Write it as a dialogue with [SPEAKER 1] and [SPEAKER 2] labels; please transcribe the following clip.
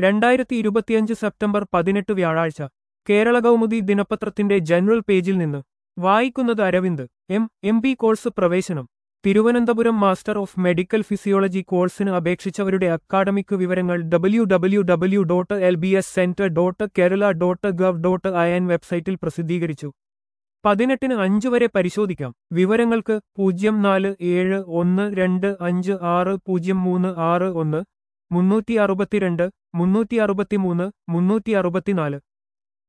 [SPEAKER 1] രണ്ടായിരത്തി ഇരുപത്തിയഞ്ച് സെപ്റ്റംബർ പതിനെട്ട് വ്യാഴാഴ്ച കേരള കൗമുദി ദിനപത്രത്തിന്റെ ജനറൽ പേജിൽ നിന്ന് വായിക്കുന്നത് Aravind M M B course പ്രവേശനം Thiruvananthapuram master of medical physiology കോഴ്സിന് അപേക്ഷിച്ചവരുടെ അക്കാഡമിക് വിവരങ്ങൾ W W W dot L B S centre dot Kerala dot gov dot I N വെബ്സൈറ്റിൽ പ്രസിദ്ധീകരിച്ചു പതിനെട്ടിന് അഞ്ചു വരെ പരിശോധിക്കാം വിവരങ്ങൾക്ക് പൂജ്യം നാല് ഏഴ് ഒന്ന് രണ്ട് അഞ്ച് ആറ് പൂജ്യം മൂന്ന് ആറ് ഒന്ന് മുന്നൂറ്റി അറുപത്തിരണ്ട് മുന്നൂറ്റി അറുപത്തിമൂന്ന് മുന്നൂറ്റി അറുപത്തിനാല്